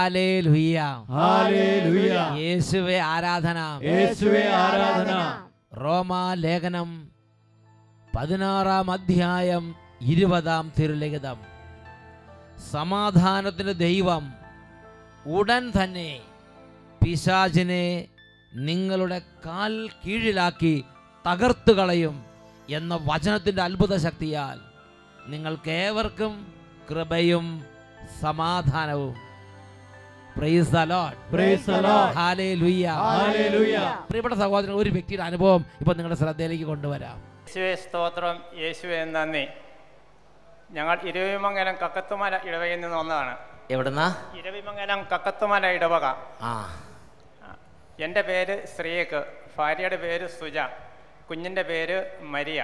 Hallelujah hallelujah യേശുവേ ആരാധന യേശുവേ ആരാധന റോമാ ലേഖനം പതിനാറാം അധ്യായം ഇരുപതാം തിരുലിഖിതം സമാധാനത്തിന് ദൈവം ഉടൻ തന്നെ പിശാചിനെ നിങ്ങളുടെ കാൽ കീഴിലാക്കി തകർത്തു കളയും എന്ന വചനത്തിൻ്റെ അത്ഭുത ശക്തിയാൽ നിങ്ങൾക്കേവർക്കും കൃപയും സമാധാനവും praise the Lord Praise the Lord. ഹാലേലുയ്യ ഹാലേലുയ പ്രിയപ്പെട്ട സഹോദരൻ ഒരു വ്യക്തിയുടെ അനുഭവം ഇപ്പൊ നിങ്ങളുടെ ശ്രദ്ധയിലേക്ക് കൊണ്ടുവരാം യേശുവെ സ്തോത്രം യേശുവെ നന്ദി ഞങ്ങൾ ഇരവിമംഗലം കക്കത്തുമല ഇടവകയിൽ നിന്ന് വന്നതാണ് എവിടുന്നാ ഇരവിമംഗലം കക്കത്തുമല ഇടവക ആ എൻ്റെ പേര് ശ്രീയക്ക് ഭാര്യയുടെ പേര് സുജ കുഞ്ഞിൻ്റെ പേര് മരിയ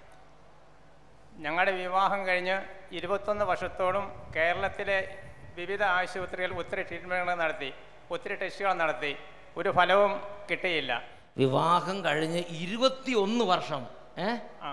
ഞങ്ങളുടെ വിവാഹം കഴിഞ്ഞ് ഇരുപത്തൊന്ന് വർഷത്തോളം കേരളത്തിലെ വിവിധ ആശുപത്രികൾ ഒത്തിരി ട്രീറ്റ്മെൻറ്റുകൾ നടത്തി ഒത്തിരി ടെസ്റ്റുകൾ നടത്തി ഒരു ഫലവും കിട്ടിയില്ല വിവാഹം കഴിഞ്ഞ് ഇരുപത്തിയൊന്ന് വർഷം ഏ ആ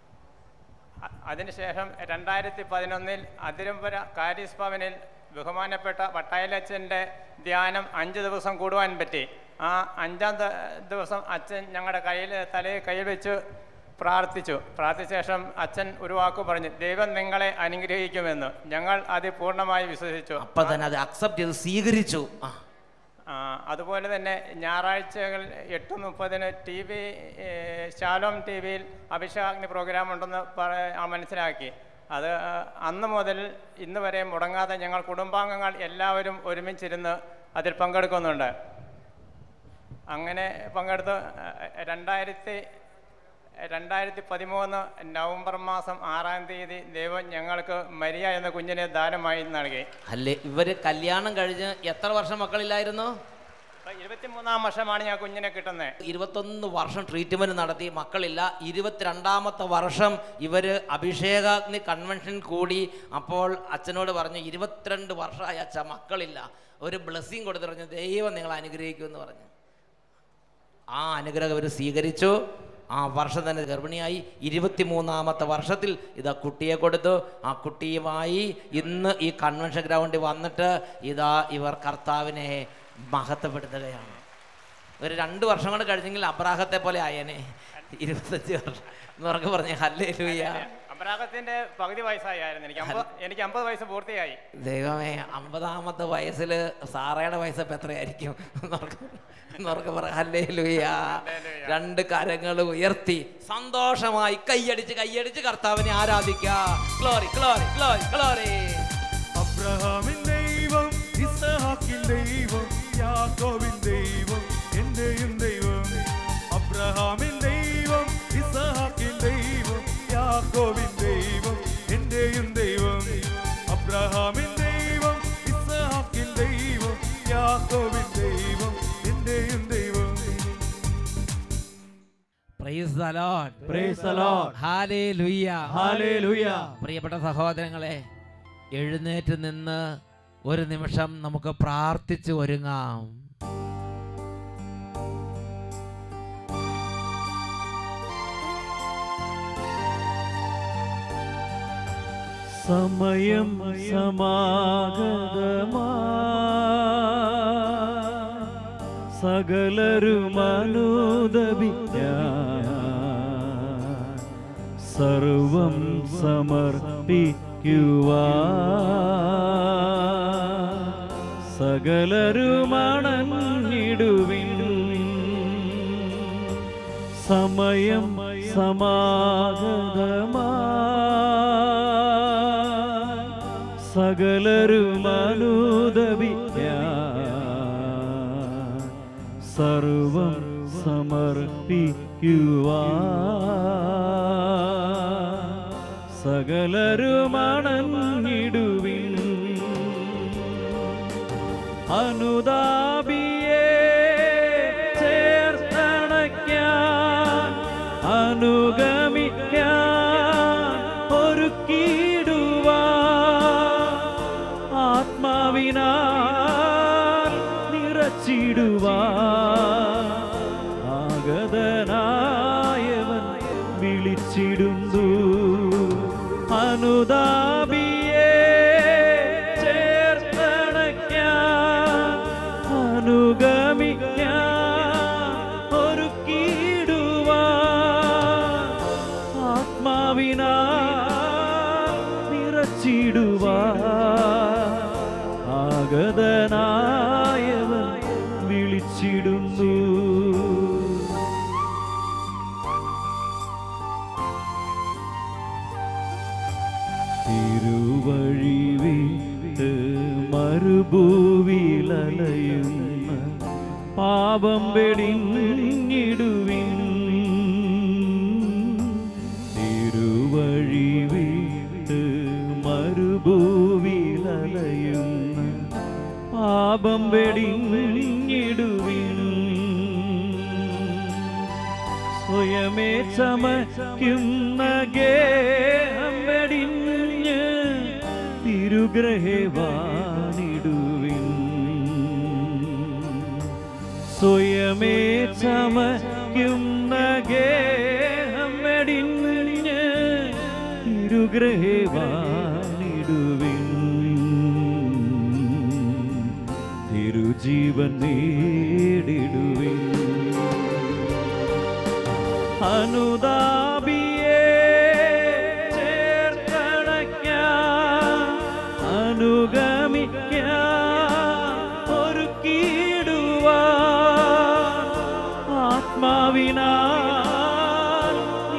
അ- അതിനുശേഷം രണ്ടായിരത്തി പതിനൊന്നിൽ അതിരമ്പുര കാരീസ് ഭവനിൽ ബഹുമാനപ്പെട്ട വട്ടായലച്ഛൻ്റെ ധ്യാനം അഞ്ച് ദിവസം കൂടുവാൻ പറ്റി ആ അഞ്ചാം ദ- ദിവസം അച്ഛൻ ഞങ്ങളുടെ കയ്യിൽ തലയിൽ കൈ വെച്ച് പ്രാർത്ഥിച്ചു പ്രാർത്ഥിച്ച ശേഷം അച്ഛൻ ഒരു വാക്ക് പറഞ്ഞു ദൈവം നിങ്ങളെ അനുഗ്രഹിക്കുമെന്ന് ഞങ്ങൾ അത് പൂർണ്ണമായി വിശ്വസിച്ചു അപ്പൊ തന്നെ അത് അക്സെപ്റ്റ് ചെയ്ത് സ്വീകരിച്ചു ആ ആ, അതുപോലെ തന്നെ ഞായറാഴ്ചകൾ എട്ട് മുപ്പതിന് ടി വി ശാലോം ടി വിയിൽ അഭിഷേകാഗ്നി പ്രോഗ്രാം ഉണ്ടെന്ന് പറ ആ, മനസ്സിലാക്കി അത് ആ, അന്ന് മുതൽ ഇന്ന് വരെ മുടങ്ങാതെ ഞങ്ങൾ കുടുംബാംഗങ്ങൾ എല്ലാവരും ഒരുമിച്ചിരുന്ന് അതിൽ പങ്കെടുക്കുന്നുണ്ട് അങ്ങനെ പങ്കെടുത്ത് ആ, രണ്ടായിരത്തി രണ്ടായിരത്തി പതിമൂന്ന് നവംബർ മാസം ആറാം തീയതി ദൈവം ഞങ്ങൾക്ക് മരിയ എന്ന കുഞ്ഞിനെ ദാനമായി നൽകി അല്ലേ ഇവര് കല്യാണം കഴിഞ്ഞ് എത്ര വർഷം മക്കളില്ലായിരുന്നു അപ്പൊ ഇരുപത്തിമൂന്നാം വർഷമാണ് ഞാൻ കുഞ്ഞിനെ കിട്ടുന്നത് ഇരുപത്തൊന്ന് വർഷം ട്രീറ്റ്മെന്റ് നടത്തി മക്കളില്ല ഇരുപത്തിരണ്ടാമത്തെ വർഷം ഇവര് അഭിഷേകാഗ്നി കൺവെൻഷൻ കൂടി അപ്പോൾ അച്ഛനോട് പറഞ്ഞു ഇരുപത്തിരണ്ട് വർഷമായി അച്ഛ മക്കളില്ല ഒരു ബ്ലെസ്സിങ് കൊടുത്തു പറഞ്ഞു ദൈവം നിങ്ങൾ അനുഗ്രഹിക്കുമെന്ന് പറഞ്ഞു ആ അനുഗ്രഹം അവർ സ്വീകരിച്ചു ആ വർഷം തന്നെ ഗർഭിണിയായി ഇരുപത്തിമൂന്നാമത്തെ വർഷത്തിൽ ഇതാ കുട്ടിയെ കൊടുത്തു ആ കുട്ടിയുമായി ഇന്ന് ഈ കൺവെൻഷൻ ഗ്രൗണ്ടിൽ വന്നിട്ട് ഇതാ ഇവർ കർത്താവിനെ മഹത്വപ്പെടുത്തുകയാണ് ഒരു രണ്ട് വർഷം കൊണ്ട് കഴിഞ്ഞെങ്കിൽ അബ്രാഹത്തെ പോലെ ആയേനെ ഇരുപത്തഞ്ച് വർഷം എന്നൊക്കെ പറഞ്ഞ് ഹല്ലേ ലൂയ അബ്രാഹത്തിന്റെ പകുതി വയസ്സായിരുന്നു എനിക്ക് അമ്പത് എനിക്ക് അമ്പത് വയസ്സ് പൂർത്തിയായി ദൈവമേ അമ്പതാമത്തെ വയസ്സിൽ സാറയുടെ വയസ്സ് ഇപ്പം എത്രയായിരിക്കും എന്നൊക്കെ പറ ഹല്ലേ ലൂയ രണ്ട് കരങ്ങൾ ഉയർത്തി സന്തോഷമായി കൈയടിച്ച് കൈയടിച്ച് കർത്താവിനെ ആരാധിക്കുക ഗ്ലോറി ഗ്ലോറി ഗ്ലോറി ഗ്ലോറി അബ്രഹാമിൻ ദൈവം ഇസഹാക്കിൻ ദൈവം യാക്കോബിൻ ദൈവം എന്റെയും ദൈവം അബ്രഹാമിൻ ദൈവം ഇസഹാക്കിൻ ദൈവം യാക്കോബിൻ ദൈവം എന്റെയും ദൈവം അബ്രഹാമിൻ ദൈവം ഇസഹാക്കിൻ ദൈവം യാക്കോബിൻ ദൈവം എന്റെയും ദൈവം praise the Lord praise the Lord ഹാലേലൂയ ഹാലേലുയ പ്രിയപ്പെട്ട സഹോദരങ്ങളെ എഴുന്നേറ്റ് നിന്ന് ഒരു നിമിഷം നമുക്ക് പ്രാർത്ഥിച്ചു ഒരുങ്ങാം സമയം സമാഗതമാ സകലരും അനുദപിക്കാൻ സർവം സമർപ്പിക്കുവാ സകലരുമണഞ്ഞിടുവിൻ സമയം സമാഗതമാ സകലരും അനുദപിക്കാൻ സർവം സമർപ്പിക്കുവാ സകലരുമണഞ്ഞിടുവിൻ അനുതാപിയെ ചേർത്തണയ്ക്കാൻ അനുഗമിക്കാൻ ഒരുക്കിടുവാ ആത്മാവിനാൽ നിറച്ചിടുവാ ആഗതനായവൻ വിളിച്ചിടുന്നു അനുതാപിയെ ചേർത്തണയ്ക്കാൻ അനുഗമിക്കാൻ ഒരുക്കിയിടുവാൻ ആത്മാവിനാ നിറച്ചിടുവാൻ ആഗതനായവൻ വിളിച്ചിടുന്നു തിരുവഴി വിട്ട് മരുഭൂവിലലയുന്ന പാപം വെടിഞ്ഞിടുവിൻ തിരുവഴി വിട്ട് മരുഭൂവിലലയുന്ന പാപം വെടിഞ്ഞിടുവിൻ സ്വയമേ ചമയ്ക്കുന്ന ഗേഹം വെടിഞ്ഞ് തിരുഗ്രഹേ വാണിടുവിൻ സ്വയമേ ചമയ്ക്കുന്ന ഗേഹം വെടിഞ്ഞ് തിരുഗ്രഹേ വാണിടുവിൻ തിരുജീവൻ നേടിടുവിൻ അനുതാപിയെ ചേർക്കണയ്ക്കാൻ അനുഗമിക്കാൻ ഒരുക്കിയിടുവാൻ ആത്മാവിനാൽ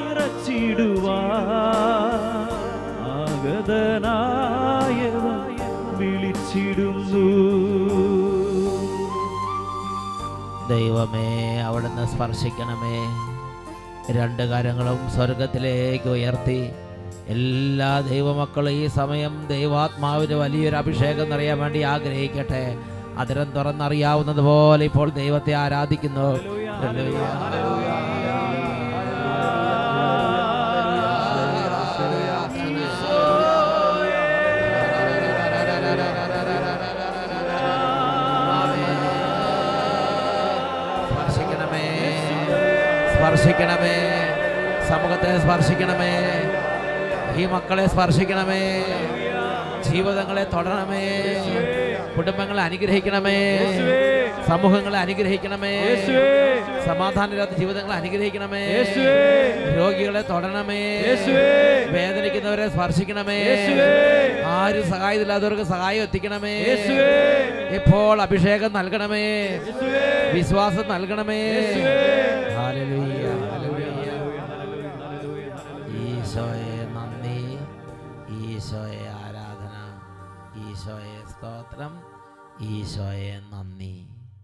നിറച്ചിടുവാൻ ആഗതനായവൻ വിളിച്ചിടുന്നു ദൈവമേ അവിടുന്ന് സ്പർശിക്കണമേ രണ്ട് കരങ്ങളും സ്വർഗത്തിലേക്ക് ഉയർത്തി എല്ലാ ദൈവമക്കളും ഈ സമയം ദൈവാത്മാവിന് വലിയൊരു അഭിഷേകം നിറയാൻ വേണ്ടി ആഗ്രഹിക്കട്ടെ അതിരം തുറന്നറിയാവുന്നത് പോലെ ഇപ്പോൾ ദൈവത്തെ ആരാധിക്കുന്നു ഹല്ലേലൂയ. സ്പർശിക്കണമേ സ്പർശിക്കണമേ സമൂഹത്തെ സ്പർശിക്കണമേ ഈ മക്കളെ സ്പർശിക്കണമേ ജീവിതങ്ങളെ തൊടണമേ കുടുംബങ്ങളെ അനുഗ്രഹിക്കണമേ സമൂഹങ്ങളെ അനുഗ്രഹിക്കണമേ യേശുവേ സമാധാനമില്ലാത്ത ജീവിതങ്ങളെ അനുഗ്രഹിക്കണമേ യേശുവേ രോഗികളെ തൊടണമേ യേശുവേ വേദനിക്കുന്നവരെ സ്പർശിക്കണമേ യേശുവേ ആരും സഹായമില്ലാത്തവർക്ക് സഹായം എത്തിക്കണമേ യേശുവേ ഇപ്പോൾ അഭിഷേകം നൽകണമേ യേശുവേ വിശ്വാസം നൽകണമേ യേശുവേ ഹല്ലേലൂയ, ഹല്ലേലൂയ. ഈശോയെ നന്ദി ഈശോയെ ആരാധന ഈശോയെ സ്തോത്രം ഈശോയെ നന്ദി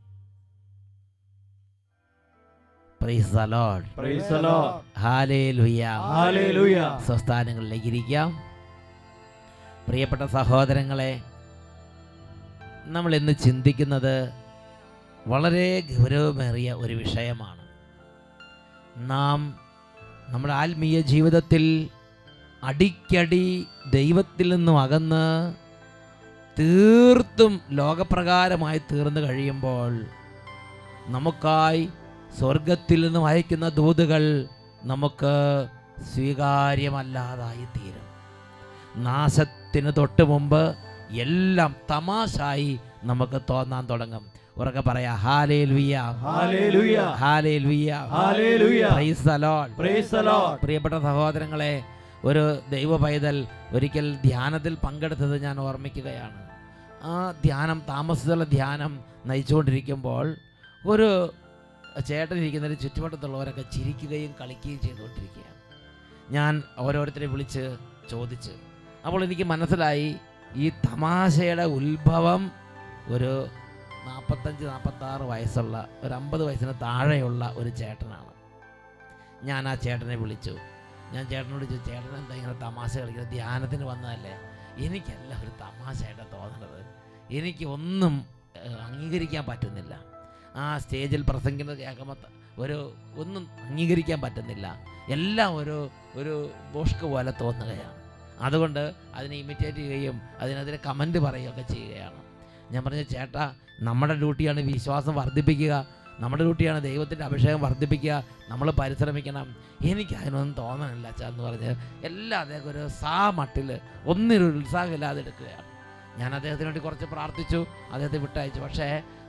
praise the Lord Praise the Lord. ഹാലേലുയ Hallelujah. സ്വസ്ഥാനങ്ങളിലേക്ക് ഇരിക്കാം പ്രിയപ്പെട്ട സഹോദരങ്ങളെ നമ്മൾ ഇന്ന് ചിന്തിക്കുന്നത് വളരെ ഗൗരവമേറിയ ഒരു വിഷയമാണ് നാം നമ്മുടെ ആത്മീയ ജീവിതത്തിൽ അടിക്കടി ദൈവത്തിൽ നിന്നും അകന്ന് തീർത്തും ലോകപ്രകാരമായി തീർന്നു കഴിയുമ്പോൾ നമുക്കായി സ്വർഗത്തിൽ നിന്നും അയക്കുന്ന ദൂതുകൾ നമുക്ക് സ്വീകാര്യമല്ലാതായി തീരും നാശത്തിന് തൊട്ട് മുമ്പ് എല്ലാം തമാശായി നമുക്ക് തോന്നാൻ തുടങ്ങും ഉറക്കെ പറയാ ഹാലേ ലുയ്യ Hallelujah. ഹാലേ ലുയ്യ Hallelujah. Praise the Lord Praise the Lord. പ്രിയപ്പെട്ട സഹോദരങ്ങളെ ഒരു ദൈവ പൈതൽ ഒരിക്കൽ ധ്യാനത്തിൽ പങ്കെടുത്തത് ഞാൻ ഓർമ്മിക്കുകയാണ് ആ ധ്യാനം താമസിച്ചുള്ള ധ്യാനം നയിച്ചുകൊണ്ടിരിക്കുമ്പോൾ ഒരു ചേട്ടൻ ഇരിക്കുന്നതിന് ചുറ്റുവട്ടത്തുള്ളവരൊക്കെ ചിരിക്കുകയും കളിക്കുകയും ചെയ്തുകൊണ്ടിരിക്കുകയാണ് ഞാൻ ഓരോരുത്തരെ വിളിച്ച് ചോദിച്ച് അപ്പോൾ എനിക്ക് മനസ്സിലായി ഈ തമാശയുടെ ഉത്ഭവം ഒരു നാൽപ്പത്തഞ്ച് നാൽപ്പത്താറ് വയസ്സുള്ള ഒരു അമ്പത് വയസ്സിന് താഴെയുള്ള ഒരു ചേട്ടനാണ് ഞാൻ ആ ചേട്ടനെ വിളിച്ചു ഞാൻ ചേട്ടനോട് ചോദിച്ചു ചേട്ടൻ എന്താ ഇങ്ങനെ തമാശ കളിക്കുന്നത് ധ്യാനത്തിന് വന്നതല്ലേ എനിക്കല്ല ഒരു തമാശയായിട്ട് തോന്നുന്നത് എനിക്ക് ഒന്നും ഏഹ്, അംഗീകരിക്കാൻ പറ്റുന്നില്ല ആ സ്റ്റേജിൽ പ്രസംഗിക്കുന്നത് കേൾക്കുമ്പോൾ ത- ഒരു ഒന്നും അംഗീകരിക്കാൻ പറ്റുന്നില്ല എല്ലാം ഒരു ഒരു ബോഷ്ക്ക് പോലെ തോന്നുകയാണ് അതുകൊണ്ട് അതിനെ ഇമിറ്റേറ്റ് ചെയ്യുകയും അതിനെതിരെ കമൻറ്റ് പറയുകയൊക്കെ ചെയ്യുകയാണ് ഞാൻ പറഞ്ഞ ചേട്ടാ നമ്മുടെ ഡ്യൂട്ടിയാണ് വിശ്വാസം വർദ്ധിപ്പിക്കുക നമ്മുടെ ഡ്യൂട്ടിയാണ് ദൈവത്തിൻ്റെ അഭിഷേകം വർദ്ധിപ്പിക്കുക നമ്മൾ പരിശ്രമിക്കണം എനിക്ക് അതിനൊന്നും തോന്നണില്ല അച്ഛാ എന്ന് പറഞ്ഞ് എല്ലാം അദ്ദേഹം ഒരു സാ മട്ടിൽ ഒന്നിനൊരു ഉത്സാഹമില്ലാതെ എടുക്കുകയാണ് ഞാൻ അദ്ദേഹത്തിന് വേണ്ടി കുറച്ച് പ്രാർത്ഥിച്ചു അദ്ദേഹത്തെ വിട്ടയച്ചു പക്ഷേ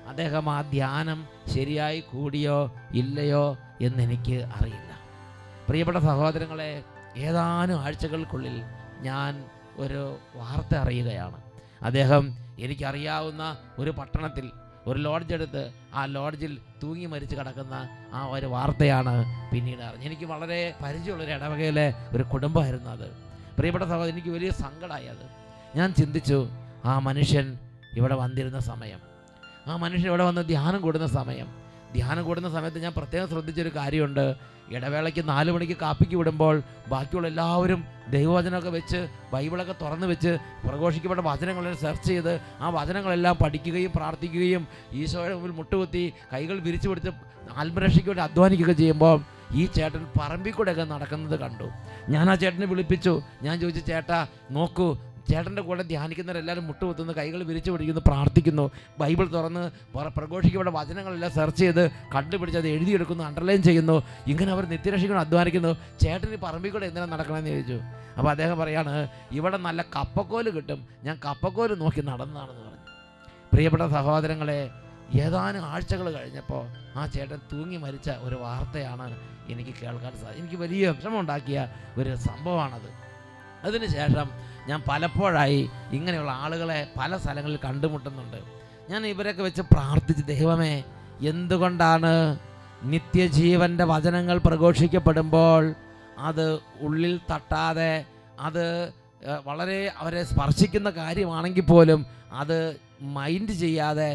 അദ്ദേഹം ആ ധ്യാനം ശരിയായി കൂടിയോ ഇല്ലയോ എന്നെനിക്ക് അറിയില്ല പ്രിയപ്പെട്ട സഹോദരങ്ങളെ ഏതാനും ആഴ്ചകൾക്കുള്ളിൽ ഞാൻ ഒരു വാർത്ത അറിയുകയാണ് അദ്ദേഹം എനിക്കറിയാവുന്ന ഒരു പട്ടണത്തിൽ ഒരു ലോഡ്ജ് എടുത്ത് ആ ലോഡ്ജിൽ തൂങ്ങി മരിച്ച് കിടക്കുന്ന ആ ഒരു വാർത്തയാണ് പിന്നീട് അറിഞ്ഞത് എനിക്ക് വളരെ പരിചയമുള്ളൊരു ഇടവകയിലെ ഒരു കുടുംബമായിരുന്നു അത് പ്രിയപ്പെട്ട സഹോദരൻ എനിക്ക് വലിയ സങ്കടമായി അത് ഞാൻ ചിന്തിച്ചു ആ മനുഷ്യൻ ഇവിടെ വന്നിരുന്ന സമയം ആ മനുഷ്യൻ ഇവിടെ വന്ന് ധ്യാനം കൂടുന്ന സമയം ധ്യാനം കൂടുന്ന സമയത്ത് ഞാൻ പ്രത്യേകം ശ്രദ്ധിച്ചൊരു കാര്യമുണ്ട് ഇടവേളയ്ക്ക് നാല് മണിക്ക് കാപ്പിക്ക് വിടുമ്പോൾ ബാക്കിയുള്ള എല്ലാവരും ദൈവവചനമൊക്കെ വെച്ച് ബൈബിളൊക്കെ തുറന്ന് വെച്ച് പ്രഘോഷിക്കപ്പെട്ട വചനങ്ങളെല്ലാം സെർച്ച് ചെയ്ത് ആ വചനങ്ങളെല്ലാം പഠിക്കുകയും പ്രാർത്ഥിക്കുകയും ഈശോയുടെ മുമ്പിൽ മുട്ടുകുത്തി കൈകൾ വിരിച്ചു പിടിച്ച് ആത്മരക്ഷയ്ക്ക് വേണ്ടി അധ്വാനിക്കുകയൊക്കെ ചെയ്യുമ്പോൾ ഈ ചേട്ടൻ പറമ്പിൽ കൂടെയൊക്കെ നടക്കുന്നത് കണ്ടു ഞാൻ ആ ചേട്ടനെ വിളിപ്പിച്ചു ഞാൻ ചോദിച്ചു ചേട്ടാ നോക്കൂ ചേട്ടൻ്റെ കൂടെ ധ്യാനിക്കുന്നവരെല്ലാവരും മുട്ടുകുത്തുന്നു കൈകൾ വിരിച്ചു പിടിക്കുന്നു പ്രാർത്ഥിക്കുന്നു ബൈബിൾ തുറന്ന് പ്ര- പ്രഘോഷിക്കപ്പെട്ട വചനങ്ങളെല്ലാം സെർച്ച് ചെയ്ത് കണ്ടുപിടിച്ച് അത് എഴുതിയെടുക്കുന്നു അണ്ടർലൈൻ ചെയ്യുന്നു ഇങ്ങനെ അവർ നിത്യരക്ഷിക്കണം അധ്വാനിക്കുന്നു ചേട്ടൻ ഈ പറമ്പിൽ കൂടെ എന്തിനാണ് നടക്കണമെന്ന് ചോദിച്ചു അപ്പോൾ അദ്ദേഹം പറയാണ് ഇവിടെ നല്ല കപ്പക്കോല് കിട്ടും ഞാൻ കപ്പക്കോല് നോക്കി നടന്നതാണെന്ന് പറഞ്ഞു പ്രിയപ്പെട്ട സഹോദരങ്ങളെ ഏതാനും ആഴ്ചകൾ കഴിഞ്ഞപ്പോൾ ആ ചേട്ടൻ തൂങ്ങി മരിച്ച ഒരു വാർത്തയാണ് എനിക്ക് കേൾക്കാൻ സാധിച്ചത് എനിക്ക് വലിയ വിഷമമുണ്ടാക്കിയ ഒരു സംഭവമാണത് അതിനുശേഷം ഞാൻ പലപ്പോഴായി ഇങ്ങനെയുള്ള ആളുകളെ പല സ്ഥലങ്ങളിൽ കണ്ടുമുട്ടുന്നുണ്ട് ഞാൻ ഇവരൊക്കെ വെച്ച് പ്രാർത്ഥിച്ച് ദൈവമേ എന്തുകൊണ്ടാണ് നിത്യജീവൻ്റെ വചനങ്ങൾ പ്രഘോഷിക്കപ്പെടുമ്പോൾ അത് ഉള്ളിൽ തട്ടാതെ അത് ഏഹ്, വളരെ അവരെ സ്പർശിക്കുന്ന കാര്യമാണെങ്കിൽ പോലും അത് മൈൻഡ് ചെയ്യാതെ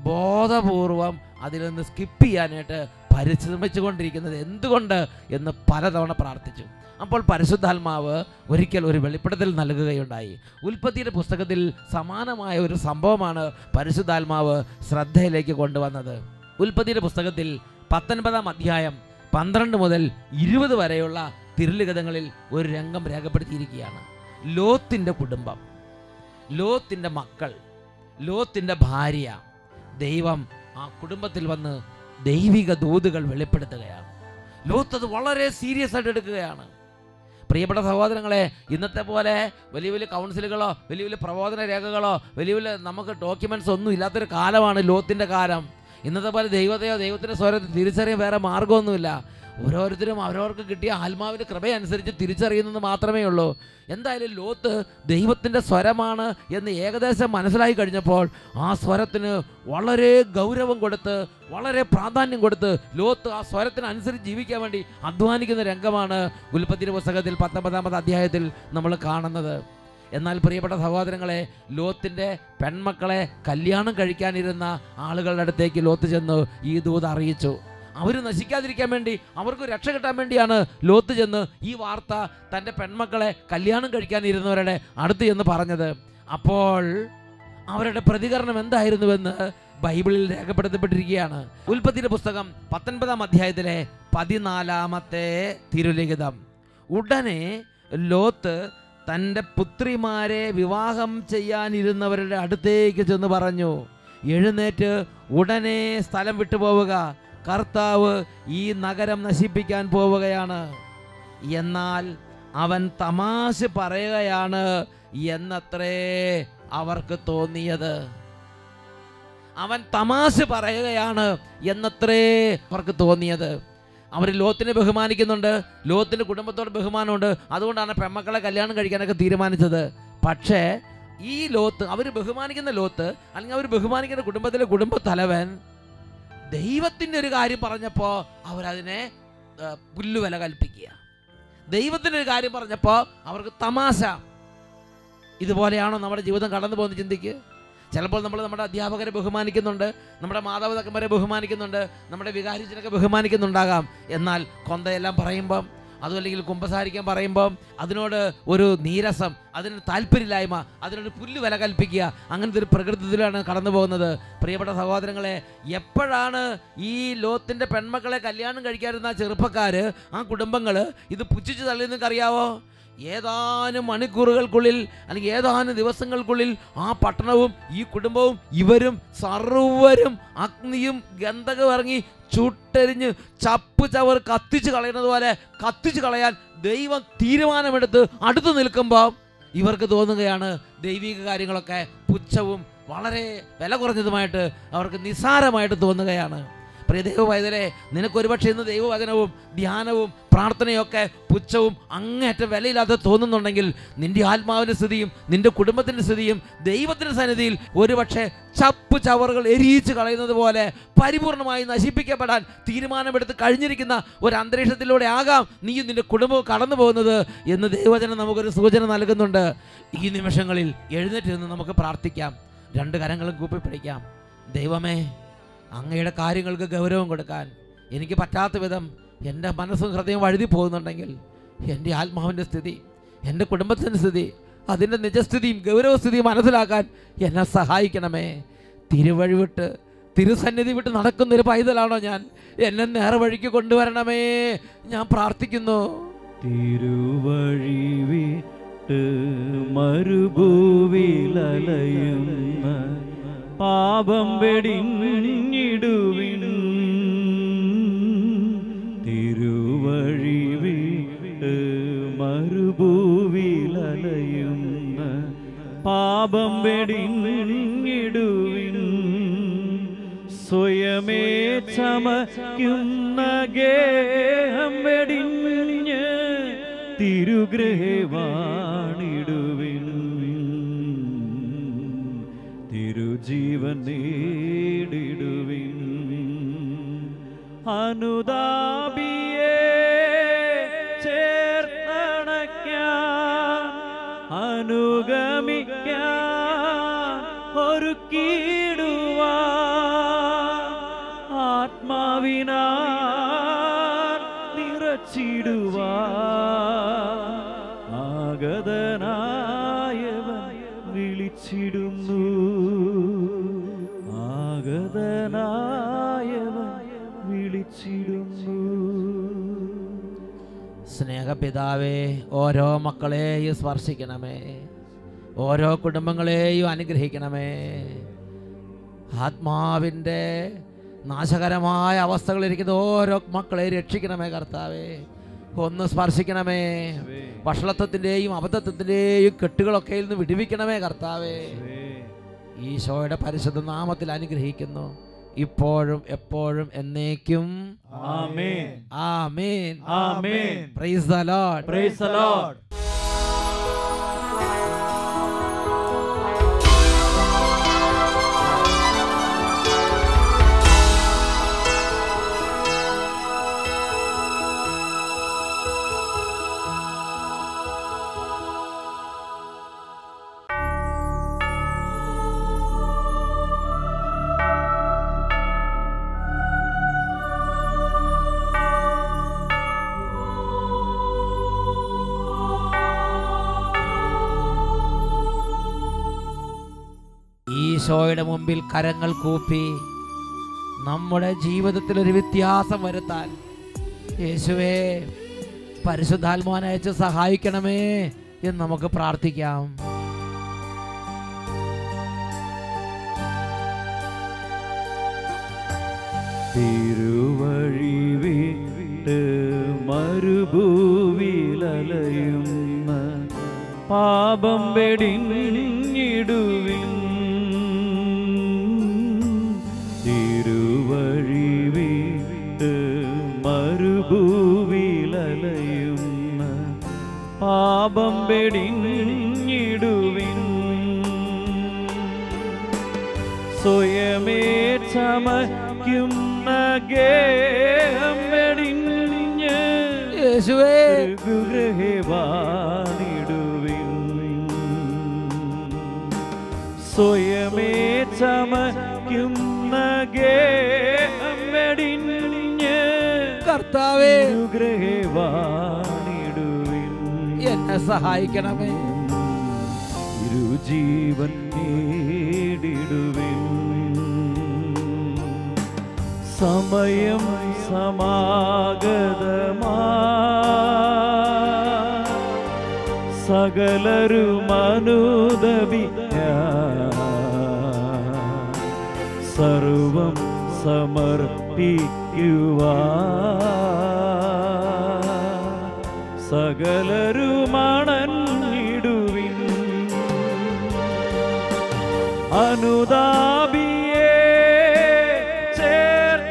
ബോധപൂർവം അതിൽ നിന്ന് സ്കിപ്പ് ചെയ്യാനായിട്ട് പരിശ്രമിച്ചുകൊണ്ടിരിക്കുന്നത് എന്തുകൊണ്ട് എന്ന് പലതവണ പ്രാർത്ഥിച്ചു അപ്പോൾ പരിശുദ്ധാത്മാവ് ഒരിക്കൽ ഒരു വെളിപ്പെടുത്തൽ നൽകുകയുണ്ടായി ഉൽപ്പത്തിയുടെ പുസ്തകത്തിൽ സമാനമായ ഒരു സംഭവമാണ് പരിശുദ്ധാത്മാവ് ശ്രദ്ധയിലേക്ക് കൊണ്ടുവന്നത് ഉൽപ്പത്തിയുടെ പുസ്തകത്തിൽ പത്തൊൻപതാം അധ്യായം പന്ത്രണ്ട് മുതൽ ഇരുപത് വരെയുള്ള തിരുലിഖിതങ്ങളിൽ ഒരു രംഗം രേഖപ്പെടുത്തിയിരിക്കുകയാണ് ലോത്തിൻ്റെ കുടുംബം ലോത്തിൻ്റെ മക്കൾ ലോത്തിൻ്റെ ഭാര്യ ദൈവം ആ കുടുംബത്തിൽ വന്ന് ദൈവിക ദൂതുകൾ വെളിപ്പെടുത്തുകയാണ് ലോത്ത് അത് വളരെ സീരിയസ് ആയിട്ട് എടുക്കുകയാണ് പ്രിയപ്പെട്ട സഹോദരങ്ങളെ ഇന്നത്തെ പോലെ വലിയ വലിയ കൗൺസിലുകളോ വലിയ വലിയ പ്രബോധന രേഖകളോ വലിയ വലിയ നമുക്ക് ഡോക്യുമെന്റ്സ് ഒന്നും ഇല്ലാത്തൊരു കാലമാണ് ലോത്തിൻ്റെ കാലം ഇന്നത്തെ പോലെ ദൈവത്തെയോ ദൈവത്തിൻ്റെ സ്വരത്തെ തിരിച്ചറിയാൻ വേറെ മാർഗമൊന്നുമില്ല ഓരോരുത്തരും അവരവർക്ക് കിട്ടിയ ആത്മാവിൻ്റെ കൃപയനുസരിച്ച് തിരിച്ചറിയുന്നത് മാത്രമേ ഉള്ളൂ എന്തായാലും ലോത്ത് ദൈവത്തിൻ്റെ സ്വരമാണ് എന്ന് ഏകദേശം മനസ്സിലായി കഴിഞ്ഞപ്പോൾ ആ സ്വരത്തിന് വളരെ ഗൗരവം കൊടുത്ത് വളരെ പ്രാധാന്യം കൊടുത്ത് ലോത്ത് ആ സ്വരത്തിനനുസരിച്ച് ജീവിക്കാൻ വേണ്ടി അധ്വാനിക്കുന്ന രംഗമാണ് ഉൽപ്പത്തിൻ്റെ പുസ്തകത്തിൽ പത്തൊമ്പതാമത്തെ അധ്യായത്തിൽ നമ്മൾ കാണുന്നത് എന്നാൽ പ്രിയപ്പെട്ട സഹോദരങ്ങളെ ലോത്തിൻ്റെ പെൺമക്കളെ കല്യാണം കഴിക്കാനിരുന്ന ആളുകളുടെ അടുത്തേക്ക് ലോത്ത് ചെന്ന് ഈ ദൂത് അറിയിച്ചു അവർ നശിക്കാതിരിക്കാൻ വേണ്ടി അവർക്ക് രക്ഷ കിട്ടാൻ വേണ്ടിയാണ് ലോത്ത് ചെന്ന് ഈ വാർത്ത തൻ്റെ പെൺമക്കളെ കല്യാണം കഴിക്കാനിരുന്നവരുടെ അടുത്ത് ചെന്ന് പറഞ്ഞത് അപ്പോൾ അവരുടെ പ്രതികരണം എന്തായിരുന്നുവെന്ന് ബൈബിളിൽ രേഖപ്പെടുത്തപ്പെട്ടിരിക്കുകയാണ് ഉൽപ്പത്തിയുടെ പുസ്തകം പത്തൊൻപതാം അധ്യായത്തിലെ പതിനാലാമത്തെ തിരുലിഖിതം ഉടനെ ലോത്ത് തൻ്റെ പുത്രിമാരെ വിവാഹം ചെയ്യാനിരുന്നവരുടെ അടുത്തേക്ക് ചെന്ന് പറഞ്ഞു എഴുന്നേറ്റ് ഉടനെ സ്ഥലം വിട്ടു പോവുക കർത്താവ് ഈ നഗരം നശിപ്പിക്കാൻ പോവുകയാണ് എന്നാൽ അവൻ തമാശ പറയുകയാണ് എന്നത്രേ അവർക്ക് തോന്നിയത് അവൻ തമാശ പറയുകയാണ് എന്നത്രേ അവർക്ക് തോന്നിയത് അവർ ലോത്തിനെ ബഹുമാനിക്കുന്നുണ്ട് ലോത്തിൻ്റെ കുടുംബത്തോട് ബഹുമാനമുണ്ട് അതുകൊണ്ടാണ് പെമ്മക്കളെ കല്യാണം കഴിക്കാനൊക്കെ തീരുമാനിച്ചത് പക്ഷേ ഈ ലോത്ത് അവർ ബഹുമാനിക്കുന്ന ലോത്ത് അല്ലെങ്കിൽ അവർ ബഹുമാനിക്കുന്ന കുടുംബത്തിലെ കുടുംബ തലവൻ ദൈവത്തിൻ്റെ ഒരു കാര്യം പറഞ്ഞപ്പോൾ അവരതിനെ ആ, പുല്ലുവില കൽപ്പിക്കുക ദൈവത്തിൻ്റെ ഒരു കാര്യം പറഞ്ഞപ്പോൾ അവർക്ക് തമാശ ഇതുപോലെയാണോ നമ്മുടെ ജീവിതം കടന്നു പോകുന്ന ചിന്തിക്ക് ചിലപ്പോൾ നമ്മൾ നമ്മുടെ അധ്യാപകരെ ബഹുമാനിക്കുന്നുണ്ട് നമ്മുടെ മാതാപിതാക്കന്മാരെ ബഹുമാനിക്കുന്നുണ്ട് നമ്മുടെ വികാരിച്ചനൊക്കെ ബഹുമാനിക്കുന്നുണ്ടാകാം എന്നാൽ കൊന്തയെല്ലാം പറയുമ്പം അതും അല്ലെങ്കിൽ കുമ്പസാരിക്കാൻ പറയുമ്പം അതിനോട് ഒരു നീരസം അതിന് താല്പര്യമില്ലായ്മ അതിനൊരു പുല്ല് വില കൽപ്പിക്കുക അങ്ങനത്തെ ഒരു പ്രകൃതത്തിലാണ് കടന്നു പോകുന്നത് പ്രിയപ്പെട്ട സഹോദരങ്ങളെ എപ്പോഴാണ് ഈ ലോത്തിൻ്റെ പെൺമക്കളെ കല്യാണം കഴിക്കാതിരുന്ന ആ ചെറുപ്പക്കാർ ആ കുടുംബങ്ങൾ ഇത് പുച്ഛിച്ച് തള്ളി നിങ്ങൾക്കറിയാവോ ഏതാനും മണിക്കൂറുകൾക്കുള്ളിൽ അല്ലെങ്കിൽ ഏതാനും ദിവസങ്ങൾക്കുള്ളിൽ ആ പട്ടണവും ഈ കുടുംബവും ഇവരും സർവരും അഗ്നിയും ഗന്ധകം ഇറങ്ങി ചുട്ടെരിഞ്ഞ് ചപ്പ് ചവർ കത്തിച്ച് കളയുന്നത് പോലെ കത്തിച്ച് കളയാൻ ദൈവം തീരുമാനമെടുത്ത് അടുത്ത് നിൽക്കുമ്പോൾ ഇവർക്ക് തോന്നുകയാണ് ദൈവിക കാര്യങ്ങളൊക്കെ പുച്ഛവും വളരെ വില കുറഞ്ഞതുമായിട്ട് അവർക്ക് നിസ്സാരമായിട്ട് തോന്നുകയാണ് പ്രിയ ദൈവവൈദ്യരെ നിനക്ക് ഒരുപക്ഷെ ഇന്ന് ദൈവവചനവും ധ്യാനവും പ്രാർത്ഥനയൊക്കെ പുച്ഛവും അങ്ങേയറ്റം വിലയില്ലാതെ തോന്നുന്നുണ്ടെങ്കിൽ നിന്റെ ആത്മാവിൻ്റെ സ്ഥിതിയും നിന്റെ കുടുംബത്തിൻ്റെ സ്ഥിതിയും ദൈവത്തിൻ്റെ സന്നിധിയിൽ ഒരുപക്ഷെ ചപ്പ് ചവറുകൾ എരിയിച്ച് കളയുന്നത് പോലെ പരിപൂർണമായി നശിപ്പിക്കപ്പെടാൻ തീരുമാനമെടുത്ത് കഴിഞ്ഞിരിക്കുന്ന ഒരു അന്തരീക്ഷത്തിലൂടെ ആകാം നീയും നിന്റെ കുടുംബവും കടന്നു പോകുന്നത് എന്ന് ദൈവവചനം നമുക്കൊരു സൂചന നൽകുന്നുണ്ട് ഈ നിമിഷങ്ങളിൽ എഴുന്നേറ്റ് നിന്ന് നമുക്ക് പ്രാർത്ഥിക്കാം രണ്ട് കരങ്ങളും കൂപ്പിപ്പിടിക്കാം ദൈവമേ അങ്ങയുടെ കാര്യങ്ങൾക്ക് ഗൗരവം കൊടുക്കാൻ എനിക്ക് പറ്റാത്ത വിധം എൻ്റെ മനസ്സും ഹൃദയം വഴുതി പോകുന്നുണ്ടെങ്കിൽ എൻ്റെ ആത്മാവിൻ്റെ സ്ഥിതി എൻ്റെ കുടുംബത്തിൻ്റെ സ്ഥിതി അതിൻ്റെ നിജസ്ഥിതിയും ഗൗരവസ്ഥിതിയും മനസ്സിലാക്കാൻ എന്നെ സഹായിക്കണമേ തിരുവഴി വിട്ട് തിരുസന്നിധി വിട്ട് നടക്കുന്നൊരു പൈതലാണോ ഞാൻ എന്നെ നേരെ വഴിക്ക് കൊണ്ടുവരണമേ ഞാൻ പ്രാർത്ഥിക്കുന്നു തിരുവഴി വിട്ട് മരുഭൂവിലലയുന്ന പാപം വെടിഞ്ഞിടുവിൻ തിരുവഴി വിട്ട് മരുഭൂവിലലയുന്ന പാപം വെടിഞ്ഞിടുവിൻ സ്വയമേ ചമയ്ക്കുന്ന ഗേഹം വെടിഞ്ഞ് തിരുഗ്രഹവാണിടുവിൻ തിരുജീവൻ നേടിടുവിൻ അനുതാപിയെ ചേർത്തണയ്ക്കാൻ അനുഗമിക്കാൻ ഒരുക്കിടുവാൻ ആത്മാവിനാൽ നിറച്ചിടുവാൻ ആഗതനായവൻ വിളിച്ചിടുന്നു ആഗതനായവൻ വിളിച്ചിടുന്നു സ്നേഹപിതാവേ ഓരോ മക്കളെയും സ്പർശിക്കണമേ ഓരോ കുടുംബങ്ങളെയും അനുഗ്രഹിക്കണമേ ആത്മാവിൻ്റെ നാശകരമായ അവസ്ഥകളിരിക്കുന്ന ഓരോ മക്കളെ രക്ഷിക്കണമേ കർത്താവേ ഒന്ന് സ്പർശിക്കണമേ വഷളത്വത്തിൻ്റെയും അബദ്ധത്വത്തിൻ്റെയും കെട്ടുകളൊക്കെ നിന്ന് വിടുവിക്കണമേ കർത്താവേ ഈശോയുടെ പരിശുദ്ധ നാമത്തിൽ അനുഗ്രഹിക്കുന്നു ഇപ്പോഴും എപ്പോഴും എന്നേക്കും ആമേൻ ആമേൻ ആമേൻ praise the Lord praise the Lord ഈശോയുടെ മുമ്പിൽ കരങ്ങൾ കൂപ്പി നമ്മുടെ ജീവിതത്തിൽ ഒരു വ്യത്യാസം വരുത്താൻ യേശുവേ പരിശുദ്ധാത്മാവിനെ അയച്ച് സഹായിക്കണമേ എന്ന് നമുക്ക് പ്രാർത്ഥിക്കാം തിരുവഴി വിട്ട് മരുഭൂവിലലയുന്ന പാപം വെടിഞ്ഞിടുവിൻ തിരുവഴി വിട്ട് മരുഭൂവിലലയുന്ന പാപം വെടിഞ്ഞിടുവിൻ സ്വയമേ ചമയ്ക്കുന്ന ഗേഹം വെടിഞ്ഞ് യേശുവേ ഗൃഹവാണിടുവിൻ സ്വയമേ ചമയ്ക്കുന്ന ഗേഹം വെടിഞ്ഞ് കർത്താവേ ഗൃഹവാണിടുവിൻ എന്നെ സഹായിക്കണമേ ഇരുജീവൻ നേടിടുവിൻ സമയം സമാഗതമാ സകലരും അനുദപിക്ക സർവം സമർപ്പിക്കുവാ സകലരുമണഞ്ഞിടുവിൻ അനുതാപിയെ ചേർത്തണയ്ക്കാൻ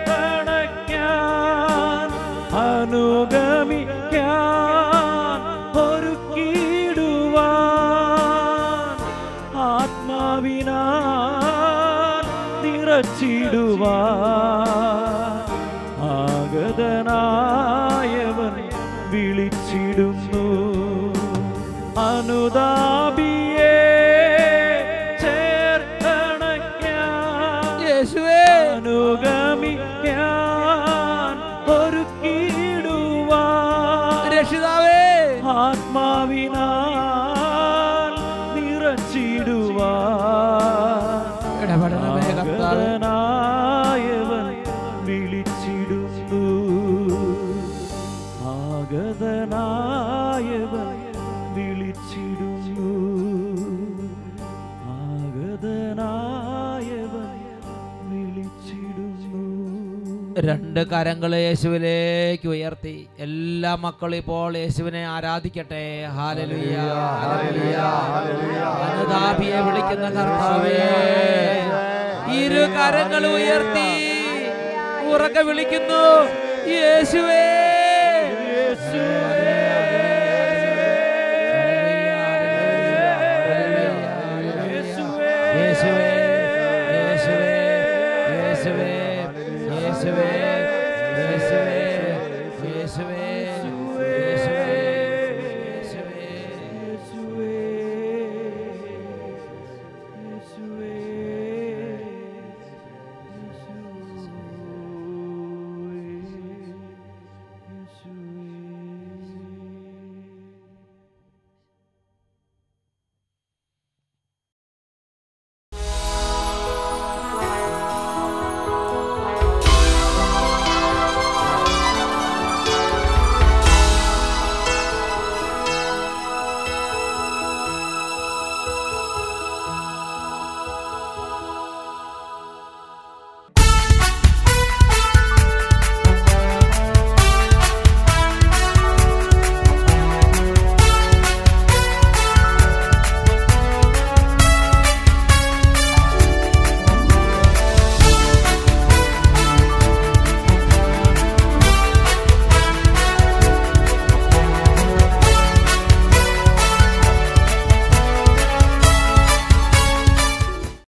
അനുഗമിക്കാൻ ഒരുക്കിടുവാൻ ആത്മാവിനാൽ നിറച്ചിടുവാൻ ആഗതനായവൻ വിളിച്ചിടുന്നു അനുതാപിയെ ചേർത്തണയ്ക്കാൻ യേശുവേ അനുഗമിക്കാൻ ഒരുക്കിടുവാൻ രക്ഷിതാവേ ആത്മാവിനാൽ നിറച്ചിടുവാൻ ഇടപെടണമേ കർത്താവേ ആഗതനായവൻ വിളിച്ചിടുന്നു ആഗതനായവൻ വിളിച്ചിടുന്നു ആഗതനായവൻ വിളിച്ചിടുന്നു രണ്ട് കരങ്ങൾ യേശുവിലേക്ക് ഉയർത്തി എല്ലാ മക്കളും ഇപ്പോൾ യേശുവിനെ ആരാധിക്കട്ടെ ഹാലലുയ അനുതാപിയെ വിളിക്കുന്ന കർത്താവേ ഇരു കരങ്ങൾ ഉയർത്തി ഉറക്കെ വിളിക്കുന്നു യേശുവേ യേശുവേ